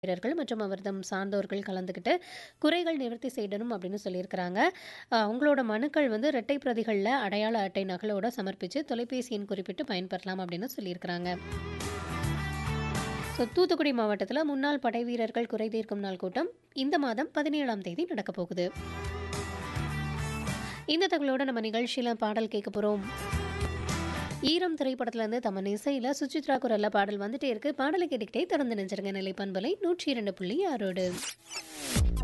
வீரர்கள் மற்றும் அவர்தம் சார்ந்தோர்கள் கலந்துக்கிட்டு குறைகள் நிவர்த்தி செய்யணும் அப்படின்னு சொல்லியிருக்கிறாங்க அஹ் உங்களோட மனுக்கள் வந்து இரட்டை பிரதிகளில் அடையாள அட்டை நகலோட சமர்ப்பித்து தொலைபேசி எண் குறிப்பிட்டு பயன்பெறலாம் அப்படின்னு சொல்லியிருக்கிறாங்க ஸோ தூத்துக்குடி மாவட்டத்தில் முன்னாள் படை வீரர்கள் குறை தீர்க்கும் நாள் கூட்டம் இந்த மாதம் பதினேழாம் தேதி நடக்க போகுது இந்த தகவலோட நம்ம நிகழ்ச்சியில் பாடல் கேட்க போகிறோம் ஈரம் திரைப்படத்துலேருந்து தமன் இசையில் சுசித்ரா குரல்ல பாடல் வந்துட்டே இருக்கு பாடலை கேட்டுக்கிட்டே திறந்து நெஞ்சிருங்க நிலை பண்பலை நூற்றி இரண்டு புள்ளி ஆறோடு